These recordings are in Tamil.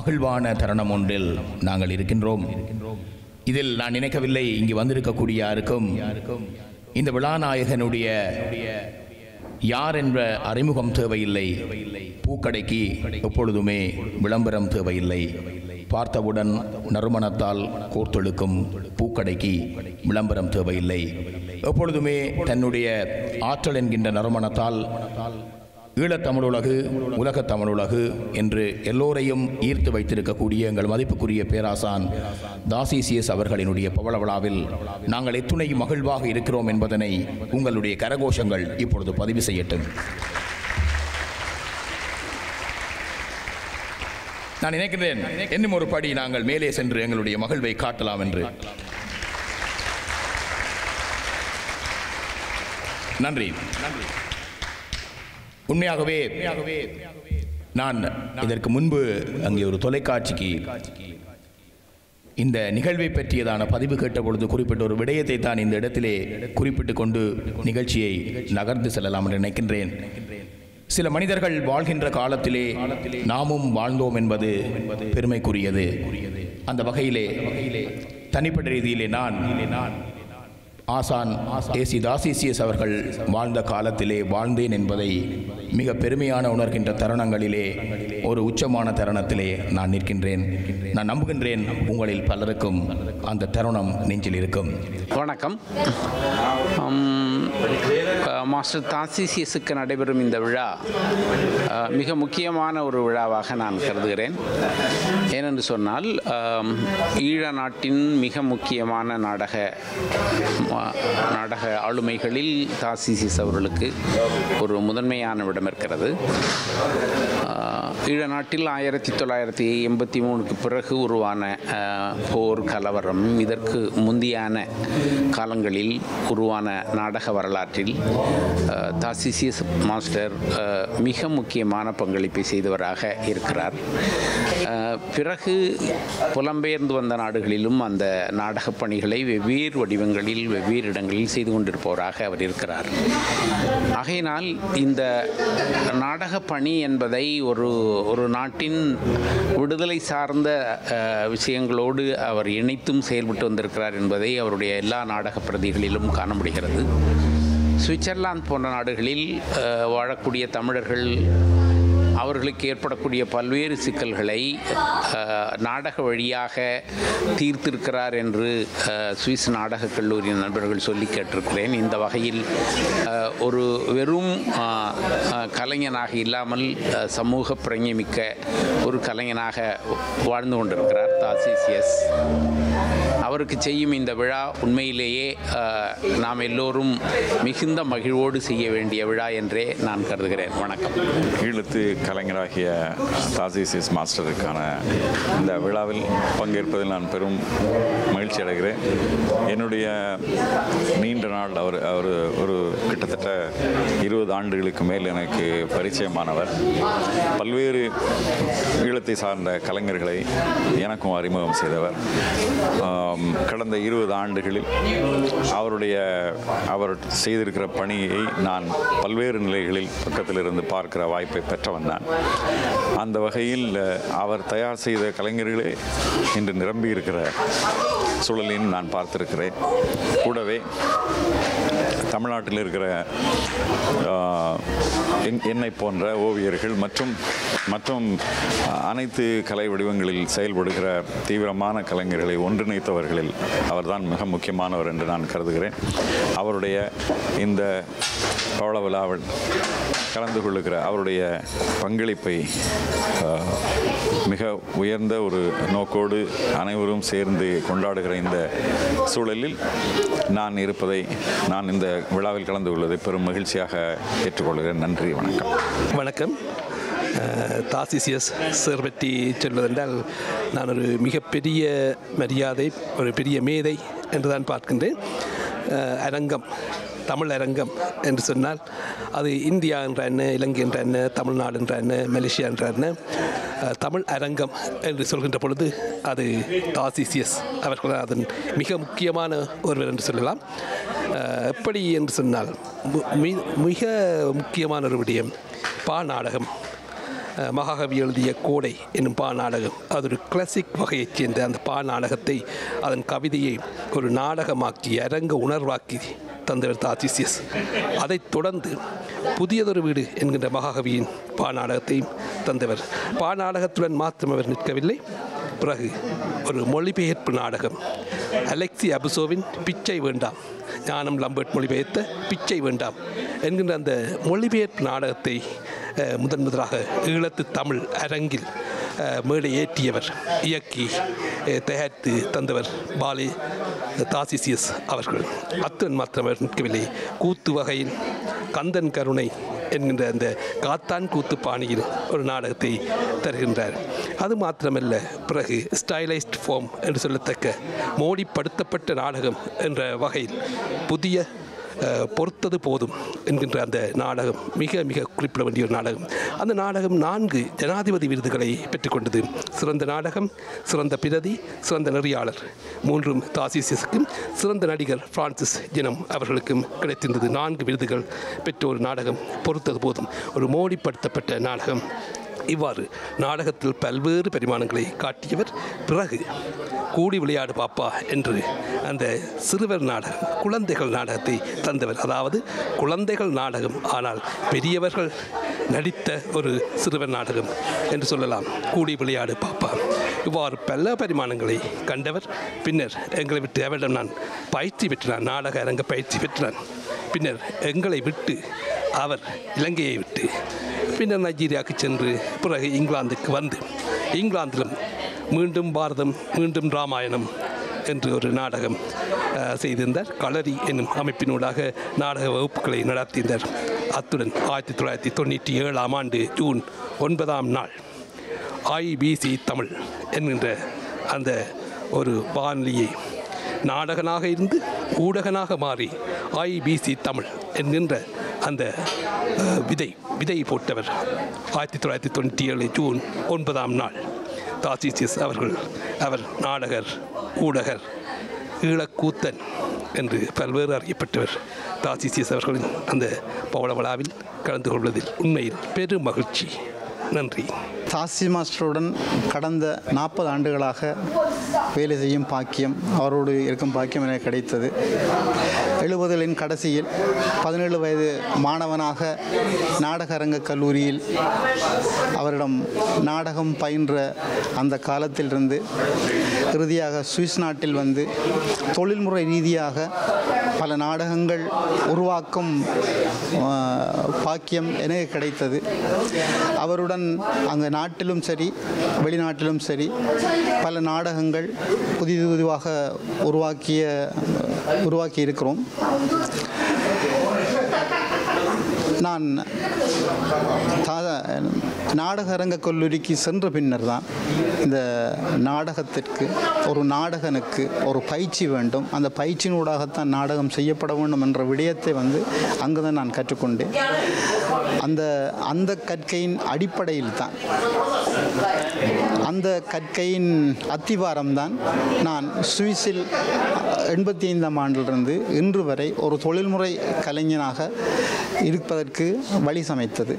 மகிழ்வான தருணம் ஒன்றில் நாங்கள் இருக்கின்றோம் இதில் நான் நினைக்கவில்லை இங்கு வந்திருக்கக்கூடிய யாருக்கும் இந்த விழாநாயகனுடைய யார் என்ற அறிமுகம் தேவையில்லை பூக்கடைக்கு எப்பொழுதுமே விளம்பரம் தேவையில்லை பார்த்தவுடன் நறுமணத்தால் கோர்த்தெழுக்கும் பூக்கடைக்கு விளம்பரம் தேவையில்லை எப்பொழுதுமே தன்னுடைய ஆற்றல் என்கின்ற நறுமணத்தால் ஈழத் தமிழுலகு உலகத் தமிழுலகு என்று எல்லோரையும் ஈர்த்து வைத்திருக்கக்கூடிய எங்கள் மதிப்புக்குரிய பேராசான் தாசிசிஎஸ் அவர்களினுடைய பவள விழாவில் நாங்கள் எத்துணை மகிழ்வாக இருக்கிறோம் என்பதனை உங்களுடைய கரகோஷங்கள் இப்பொழுது பதிவு செய்யட்டும் நான் நினைக்கிறேன் இன்னும் ஒரு படி நாங்கள் மேலே சென்று எங்களுடைய மகிழ்வை காட்டலாம் என்று நன்றி உண்மையாகவே நான் இதற்கு முன்பு அங்கே ஒரு தொலைக்காட்சிக்கு இந்த நிகழ்வை பற்றியதான பதிவு கேட்ட பொழுது குறிப்பிட்ட ஒரு விடயத்தை தான் இந்த இடத்திலே குறிப்பிட்டு கொண்டு நிகழ்ச்சியை நகர்ந்து செல்லலாம் என்று நினைக்கின்றேன் சில மனிதர்கள் வாழ்கின்ற காலத்திலே நாமும் வாழ்ந்தோம் என்பது பெருமைக்குரியது அந்த வகையிலே தனிப்பட்ட ரீதியிலே நான் நான் ஆசான் ஏசி தாசிசிஎஸ் அவர்கள் வாழ்ந்த காலத்திலே வாழ்ந்தேன் என்பதை மிக பெருமையான உணர்கின்ற தருணங்களிலே ஒரு உச்சமான தருணத்திலே நான் நிற்கின்றேன் நான் நம்புகின்றேன் உங்களில் பலருக்கும் அந்த தருணம் நெஞ்சில் இருக்கும் வணக்கம் உம், அஹ், மாஸ்டர் தாசிசிஎஸுக்கு நடைபெறும் இந்த விழா அஹ், மிக முக்கியமான ஒரு விழாவாக நான் கருதுகிறேன் ஏனென்று சொன்னால் ஆம், ஈழ நாட்டின் மிக முக்கியமான நாடக ம- நாடக ஆளுமைகளில் தாசிசிஎஸ் அவர்களுக்கு ஒரு முதன்மையான இடம் இருக்கிறது ஆஹ், ஈழ நாட்டில் ஆயிரத்தி தொள்ளாயிரத்தி எண்பத்தி மூணுக்கு பிறகு உருவான ஆஹ், போர் கலவரம் இதற்கு முந்தியான காலங்களில் உருவான நாடக வரலாற்றில் ஆஹ், தாசிசியஸ் மாஸ்டர் ஆஹ், மிக முக்கியமான பங்களிப்பை செய்தவராக இருக்கிறார் ஆஹ், பிறகு புலம்பெயர்ந்து வந்த நாடுகளிலும் அந்த நாடகப் பணிகளை வெவ்வேறு வடிவங்களில் வெவ்வேறு இடங்களில் செய்து கொண்டிருப்பவராக அவர் இருக்கிறார் ஆகையினால் இந்த நாடக பணி என்பதை ஒரு ஒரு நாட்டின் விடுதலை சார்ந்த அஹ், விஷயங்களோடு அவர் இணைத்தும் செயல்பட்டு வந்திருக்கிறார் என்பதை அவருடைய எல்லா நாடக பிரதிகளிலும் காண முடிகிறது சுவிட்சர்லாந்து போன்ற நாடுகளில் அஹ், வாழக்கூடிய தமிழர்கள் அவர்களுக்கு ஏற்படக்கூடிய பல்வேறு சிக்கல்களை அஹ், நாடக வழியாக தீர்த்திருக்கிறார் என்று அஹ், சுவிஸ் நாடகக் கல்லூரி நண்பர்கள் சொல்லி கேட்டிருக்கிறேன் இந்த வகையில் அஹ், ஒரு வெறும் அஹ், அஹ், கலைஞனாக இல்லாமல் அஹ், சமூக பிரஞமிக்க ஒரு கலைஞனாக வாழ்ந்து கொண்டிருக்கிறார் தாசிசியஸ் அவருக்கு செய்யும் இந்த விழா உண்மையிலேயே அஹ், நாம் எல்லோரும் மிகுந்த மகிழ்வோடு செய்ய வேண்டிய விழா என்றே நான் கருதுகிறேன் வணக்கம் ஈழத்து கலைஞராகிய தாசிசிஸ் மாஸ்டருக்கான இந்த விழாவில் பங்கேற்பதில் நான் பெரும் மகிழ்ச்சி அடைகிறேன் என்னுடைய நீண்ட நாள் அவர் அவர் ஒரு கிட்டத்தட்ட இருபது ஆண்டுகளுக்கு மேல் எனக்கு பரிச்சயமானவர் பல்வேறு ஈழத்தை சார்ந்த கலைஞர்களை எனக்கும் அறிமுகம் செய்தவர் ஆம், கடந்த இருபது ஆண்டுகளில் அவருடைய அவர் செய்திருக்கிற பணியை நான் பல்வேறு நிலைகளில் பக்கத்தில் இருந்து பார்க்கிற வாய்ப்பை பெற்றவன் நான் அந்த வகையில் அஹ், அவர் தயார் செய்த கலைஞர்களே இன்று நிரம்பி இருக்கிற சூழலையும் நான் பார்த்திருக்கிறேன் கூடவே தமிழ்நாட்டில் இருக்கிற ஆஹ், என்- என்னை போன்ற ஓவியர்கள் மற்றும் மற்றும் அனைத்து கலை வடிவங்களில் செயல்படுகிற தீவிரமான கலைஞர்களை ஒன்றிணைத்தவர்களில் அவர்தான் மிக முக்கியமானவர் என்று நான் கருதுகிறேன் அவருடைய இந்த பவள விழாவில் கலந்து கொள்ளுகிற அவருடைய பங்களிப்பை ஆஹ், மிக உயர்ந்த ஒரு நோக்கோடு அனைவரும் சேர்ந்து கொண்டாடுகிற இந்த சூழலில் நான் இருப்பதை நான் இந்த விழாவில் கலந்து கொள்வதை பெரும் மகிழ்ச்சியாக ஏற்றுக்கொள்கிறேன் நன்றி வணக்கம் வணக்கம் அஹ், தாசிசியஸ் சார் பற்றி சொல்வதென்றால் நான் ஒரு மிகப்பெரிய மரியாதை ஒரு பெரிய மேதை என்று தான் பார்க்கின்றேன் அஹ், அரங்கம் தமிழ் அரங்கம் என்று சொன்னால் அது இந்தியா என்ற என்ன இலங்கை என்ற என்ன தமிழ்நாடு என்ற என்ன மலேசியா என்ற என்ன அஹ், தமிழ் அரங்கம் என்று சொல்கின்ற பொழுது அது தாசிசியஸ் அவர்கள் அதன் மிக முக்கியமான ஒருவர் என்று சொல்லலாம் அஹ், எப்படி என்று சொன்னால் மு- மி- மிக முக்கியமான ஒரு விடயம் பா நாடகம் அஹ், மகாகவி எழுதிய கோடை என்னும் பா நாடகம் அது ஒரு கிளாசிக் வகையைச் சேர்ந்த அந்த பா நாடகத்தை அதன் கவிதையை ஒரு நாடகமாக்கி அரங்க உணர்வாக்கி தந்தவர் தாத்திசியஸ் அதைத் தொடர்ந்து புதியதொரு வீடு என்கின்ற மகாகவியின் பா நாடகத்தையும் தந்தவர் பா நாடகத்துடன் மாத்திரம் அவர் நிற்கவில்லை பிறகு ஒரு மொழிபெயர்ப்பு நாடகம் அலெக்சி அபுசோவின் பிச்சை வேண்டாம் ஞானம் லம்பர்ட் மொழிபெயர்த்த பிச்சை வேண்டாம் என்கின்ற அந்த மொழிபெயர்ப்பு நாடகத்தை அஹ், முதன் முதலாக ஈழத்து தமிழ் அரங்கில் அஹ், மேடை ஏற்றியவர் இயக்கி அஹ், தயாரித்து தந்தவர் பாலே தாசிசியஸ் அவர்கள் அத்துடன் மாத்திரம் அவர் நிற்கவில்லை கூத்து வகையில் கந்தன் கருணை என்கின்ற அந்த காத்தான் கூத்து பாணியில் ஒரு நாடகத்தை தருகின்றார் அது மாத்திரமல்ல பிறகு ஸ்டைலைஸ்ட் ஃபார்ம் என்று சொல்லத்தக்க மோடிப்படுத்தப்பட்ட நாடகம் என்ற வகையில் புதிய அஹ், பொறுத்தது போதும் என்கின்ற அந்த நாடகம் மிக மிக குறிப்பிட வேண்டிய ஒரு நாடகம் அந்த நாடகம் நான்கு ஜனாதிபதி விருதுகளை பெற்றுக்கொண்டது சிறந்த நாடகம் சிறந்த பிரதி சிறந்த நெறியாளர் மூன்றும் தாசிசியஸுக்கும் சிறந்த நடிகர் பிரான்சிஸ் ஜினம் அவர்களுக்கும் கிடைத்திருந்தது நான்கு விருதுகள் பெற்ற ஒரு நாடகம் பொறுத்தது போதும் ஒரு மோடிப்படுத்தப்பட்ட நாடகம் இவ்வாறு நாடகத்தில் பல்வேறு பரிமாணங்களை காட்டியவர் பிறகு கூடி விளையாடு பாப்பா என்று அந்த சிறுவர் நாடகம் குழந்தைகள் நாடகத்தை தந்தவர் அதாவது குழந்தைகள் நாடகம் ஆனால் பெரியவர்கள் நடித்த ஒரு சிறுவர் நாடகம் என்று சொல்லலாம் கூடி விளையாடு பாப்பா இவ்வாறு பல பரிமாணங்களை கண்டவர் பின்னர் எங்களை விட்டு அவரிடம் நான் பயிற்சி பெற்றான் நாடக அரங்க பயிற்சி பெற்றான் பின்னர் எங்களை விட்டு அவர் இலங்கையை விட்டு பின்னர் நைஜீரியாவுக்கு சென்று பிறகு இங்கிலாந்துக்கு வந்து இங்கிலாந்திலும் மீண்டும் பாரதம் மீண்டும் ராமாயணம் என்று ஒரு நாடகம் அஹ், செய்திருந்தார் களரி என்னும் அமைப்பினூடாக நாடக வகுப்புகளை நடத்தியிருந்தார் அத்துடன் ஆயிரத்தி தொள்ளாயிரத்தி தொண்ணூற்றி ஏழாம் ஆண்டு ஜூன் ஒன்பதாம் நாள் ஐபிசி தமிழ் என்கின்ற அந்த ஒரு வானொலியை நாடகனாக இருந்து ஊடகனாக மாறி ஐபிசி தமிழ் என்கின்ற அந்த அஹ், விதை விதை போட்டவர் ஆயிரத்தி தொள்ளாயிரத்தி தொண்ணூற்றி ஏழு ஜூன் ஒன்பதாம் நாள் தாசிசியஸ் அவர்கள் அவர் நாடகர் ஊடகர் ஈழக்கூத்தன் என்று பல்வேறு அறியப்பட்டவர் தாசிசியஸ் அவர்களின் அந்த பவள விழாவில் கலந்து கொள்வதில் உண்மையில் பெரும் மகிழ்ச்சி நன்றி தாசி மாஸ்டருடன் கடந்த நாற்பது ஆண்டுகளாக வேலை செய்யும் பாக்கியம் அவரோடு இருக்கும் பாக்கியம் எனக்கு கிடைத்தது எழுபதுகளின் கடைசியில் பதினேழு வயது மாணவனாக நாடக அரங்க கல்லூரியில் அவரிடம் நாடகம் பயின்ற அந்த காலத்திலிருந்து இறுதியாக சுவிஸ் நாட்டில் வந்து தொழில்முறை ரீதியாக பல நாடகங்கள் உருவாக்கும் ஆஹ், பாக்கியம் எனக்கு கிடைத்தது அவருடன் அங்கே நாட்டிலும் சரி வெளிநாட்டிலும் சரி பல நாடகங்கள் புதிது புதிதாக உருவாக்கிய உருவாக்கி இருக்கிறோம் நான் தா- நாடக அரங்க கல்லூரிக்கு சென்ற பின்னர் தான் இந்த நாடகத்திற்கு ஒரு நாடகனுக்கு ஒரு பயிற்சி வேண்டும் அந்த பயிற்சியினூடாகத்தான் நாடகம் செய்யப்பட வேண்டும் என்ற விடயத்தை வந்து அங்கு தான் நான் கற்றுக்கொண்டேன் அந்த அந்த கற்கையின் அடிப்படையில் தான் அந்த கற்கையின் அத்திவாரம் தான் நான் சுவிஸில் எண்பத்தி ஐந்தாம் ஆண்டிலிருந்து இன்று வரை ஒரு தொழில்முறை கலைஞனாக இருப்பதற்கு வழி சமைத்தது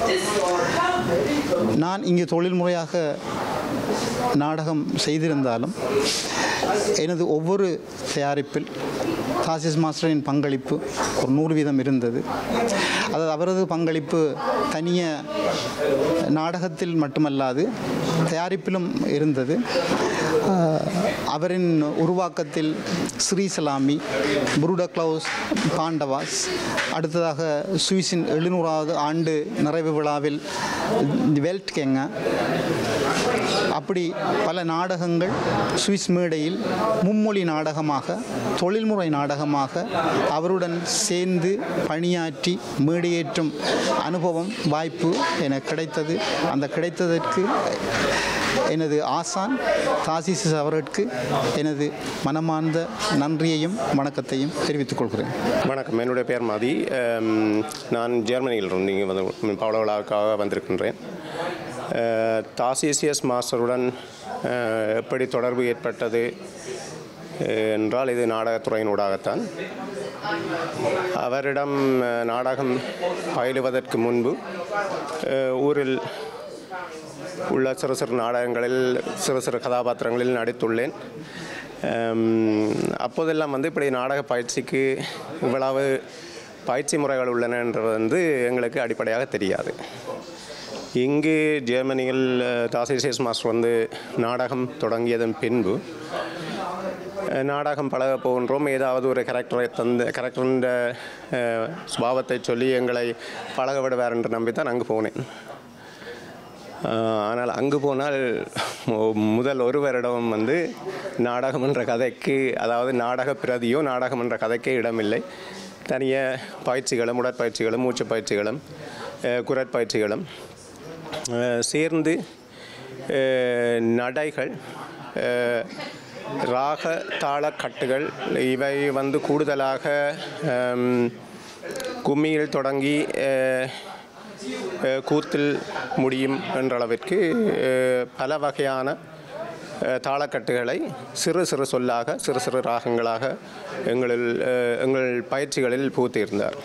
நான் இங்கு தொழில்முறையாக நாடகம் செய்திருந்தாலும் எனது ஒவ்வொரு தயாரிப்பில் தாசிஸ் மாஸ்டரின் பங்களிப்பு ஒரு நூறு வீதம் இருந்தது அதாவது அவரது பங்களிப்பு தனிய நாடகத்தில் மட்டுமல்லாது தயாரிப்பிலும் இருந்தது ஆஹ், அவரின் உருவாக்கத்தில் ஸ்ரீசலாமி புருட கிளவுஸ் பாண்டவாஸ் அடுத்ததாக சுவிஸின் எழுநூறாவது ஆண்டு நிறைவு விழாவில் வெல்ட் கேங்க அப்படி பல நாடகங்கள் சுவிஸ் மேடையில் மும்மொழி நாடகமாக தொழில்முறை நாடகமாக அவருடன் சேர்ந்து பணியாற்றி மேடையேற்றும் அனுபவம் வாய்ப்பு எனக்கு கிடைத்தது அந்த கிடைத்ததற்கு எனது ஆசான் தாசிசிஸ் அவர்களுக்கு எனது மனமார்ந்த நன்றியையும் வணக்கத்தையும் தெரிவித்துக் கொள்கிறேன் வணக்கம் என்னுடைய பேர் மதி அம், நான் ஜெர்மனியிலிருந்து இங்கே வந்து பவள விழாவுக்காக வந்திருக்கின்றேன் அஹ், தாசிசியஸ் மாஸ்டருடன் அஹ், எப்படி தொடர்பு ஏற்பட்டது அஹ், என்றால் இது நாடகத்துறையினூடாகத்தான் அவரிடம் அஹ், நாடகம் பயிலுவதற்கு முன்பு அஹ், ஊரில் உள்ள சிறு சிறு நாடகங்களில் சிறு சிறு கதாபாத்திரங்களில் நடித்துள்ளேன் ஆம், அப்போதெல்லாம் வந்து இப்படி நாடக பயிற்சிக்கு இவ்வளவு பயிற்சி முறைகள் உள்ளன என்றது வந்து எங்களுக்கு அடிப்படையாக தெரியாது இங்கு ஜெர்மனியில் தாசிசேஸ் மாஸ்டர் வந்து நாடகம் தொடங்கியதன் பின்பு அஹ், நாடகம் பழக போகின்றோம் ஏதாவது ஒரு கேரக்டரை தந்து கேரக்டரின் சுபாவத்தை சொல்லி எங்களை பழக விடுவார் என்று நம்பித்தான் அங்கு போனேன் ஆஹ், ஆனால் அங்கு போனால் மு- முதல் ஒரு வருடம் வந்து நாடகம் என்ற கதைக்கு அதாவது நாடக பிரதியோ நாடகம் என்ற கதைக்கே இடமில்லை தனிய பயிற்சிகளும் உடற்பயிற்சிகளும் மூச்சு பயிற்சிகளும் அஹ், குரற்பயிற்சிகளும் அஹ், சேர்ந்து அஹ், நடைகள் அஹ், ராக தாள கட்டுகள் இவை வந்து கூடுதலாக ஹம், கும்மியில் தொடங்கி அஹ், அஹ், கூத்தில் முடியும் என்ற அளவிற்கு அஹ், பல வகையான அஹ், தாளக்கட்டுகளை சிறு சிறு சொல்லாக சிறு சிறு ராகங்களாக எங்களில் அஹ், எங்கள் பயிற்சிகளில் பூத்திருந்தார்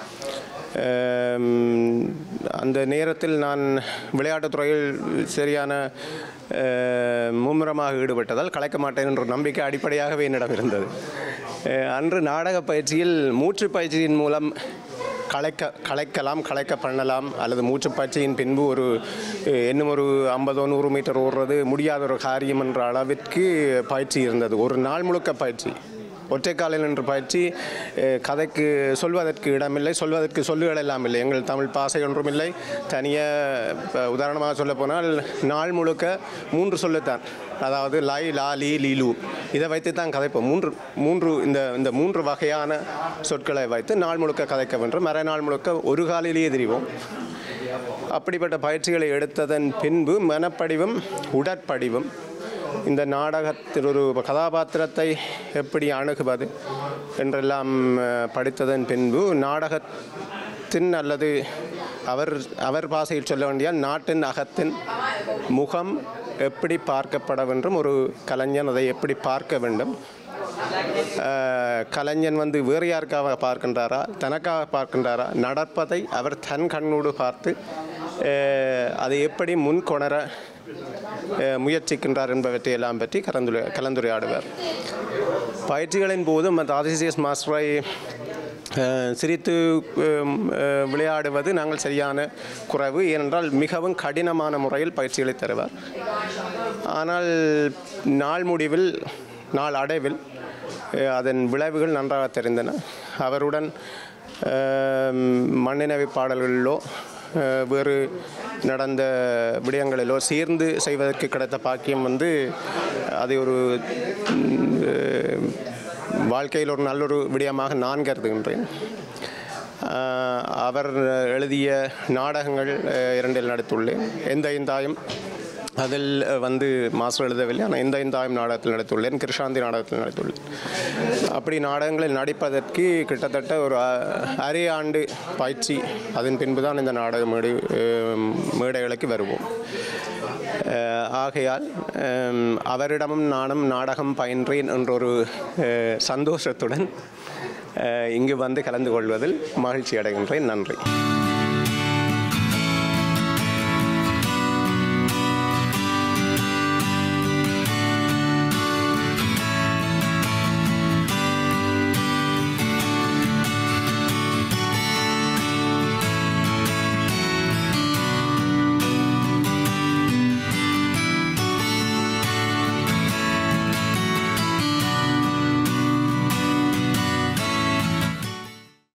அம், அந்த நேரத்தில் நான் விளையாட்டுத் துறையில் சரியான அஹ், மும்முரமாக ஈடுபட்டதால் கலைக்க மாட்டேன் என்ற நம்பிக்கை அடிப்படையாகவே என்னிடம் இருந்தது அஹ், அன்று நாடக பயிற்சியில் மூச்சு பயிற்சியின் மூலம் கலைக்க கலைக்கலாம் கலைக்க பண்ணலாம் அல்லது மூச்சு பயிற்சியின் பின்பு ஒரு அஹ், இன்னும் ஒரு ஐம்பதோ நூறு மீட்டர் ஓடுறது முடியாத ஒரு காரியம் என்ற அளவிற்கு பயிற்சி இருந்தது ஒரு நாள் முழுக்க பயிற்சி ஒற்றைக்காலில் நின்று பயிற்சி அஹ், கதைக்கு சொல்வதற்கு இடமில்லை சொல்வதற்கு சொல்லுகள் எல்லாம் இல்லை எங்கள் தமிழ் பாசை ஒன்றும் இல்லை தனியாக இப்போ உதாரணமாக சொல்ல போனால் நாள் முழுக்க மூன்று சொல்லுத்தான் அதாவது லை லா லீ லீலு இதை வைத்து தான் கதைப்போம் மூன்று மூன்று இந்த இந்த மூன்று வகையான சொற்களை வைத்து நாள் முழுக்க கதைக்க வேண்டும் மறு நாள் முழுக்க ஒரு காலிலேயே தெரிவோம் அப்படிப்பட்ட பயிற்சிகளை எடுத்ததன் பின்பு மனப்படிவும் உடற்படிவும் இந்த நாடகத்தில் ஒரு கதாபாத்திரத்தை எப்படி அணுகுவது என்றெல்லாம் அஹ், படித்ததன் பின்பு நாடகத்தின் அல்லது அவர் அவர் பாஷையில் சொல்ல வேண்டிய நாட்டின் அகத்தின் முகம் எப்படி பார்க்கப்பட வேண்டும் ஒரு கலைஞன் அதை எப்படி பார்க்க வேண்டும் அஹ், கலைஞன் வந்து வேறு யாருக்காக பார்க்கின்றாரா தனக்காக பார்க்கின்றாரா நடப்பதை அவர் தன் கண்ணோடு பார்த்து அஹ், அதை எப்படி முன்கொணர அஹ், முயற்சிக்கின்றார் என்பவற்றை எல்லாம் பற்றி கலந்துரை கலந்துரையாடுவார் பயிற்சிகளின் போது மற்ற ஆதிசியஸ் மாஸ்டரை அஹ், சிரித்து அஹ், அஹ், விளையாடுவது நாங்கள் சரியான குறைவு ஏனென்றால் மிகவும் கடினமான முறையில் பயிற்சிகளை தருவார் ஆனால் நாள் முடிவில் நாள் அடைவில் அஹ், அதன் விளைவுகள் நன்றாக தெரிந்தன அவருடன் அஹ், மண்ணினவை பாடல்களிலோ அஹ், வேறு நடந்த விடயங்களிலோ சேர்ந்து செய்வதற்கு கிடைத்த பாக்கியம் வந்து அதை ஒரு ம், அஹ், வாழ்க்கையில் ஒரு நல்லொரு விடயமாக நான் கருதுகின்றேன் ஆஹ் அவர் எழுதிய நாடகங்கள் அஹ், இரண்டில் நடித்துள்ளேன் எந்த ஐந்தாயும் அதில் அஹ், வந்து மாஸ்டர் எழுதவில்லை ஆனால் எந்த ஐந்தாயும் நாடகத்தில் நடித்துள்ளேன் கிருஷாந்தி நாடகத்தில் நடித்துள்ளேன் அப்படி நாடகங்களில் நடிப்பதற்கு கிட்டத்தட்ட ஒரு அ- அரை ஆண்டு பயிற்சி அதன் பின்பு தான் இந்த நாடக மேடை அஹ், மேடைகளுக்கு வருவோம் அஹ், ஆகையால் அம், அவரிடமும் நானும் நாடகம் பயின்றேன் என்றொரு அஹ், சந்தோஷத்துடன் அஹ், இங்கு வந்து கலந்து கொள்வதில் மகிழ்ச்சி அடைகின்றேன் நன்றி